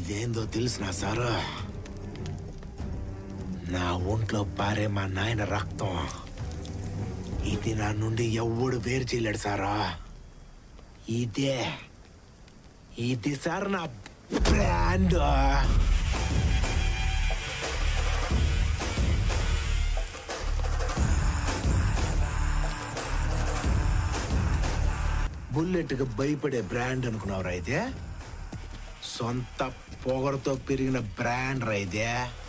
ఇదేందో తెలిసిన సారు నా ఒంట్లో పారే మా నాయన రక్తం ఇది నా నుండి ఎవడు వేరు చేయలేడు సారా ఇదే ఇది సార్ నా బ్రాండ్ బుల్లెట్కి భయపడే బ్రాండ్ అనుకున్నావురా అయితే సొంత పొగరతో పెరిగిన బ్రాండ్ రా ఇదే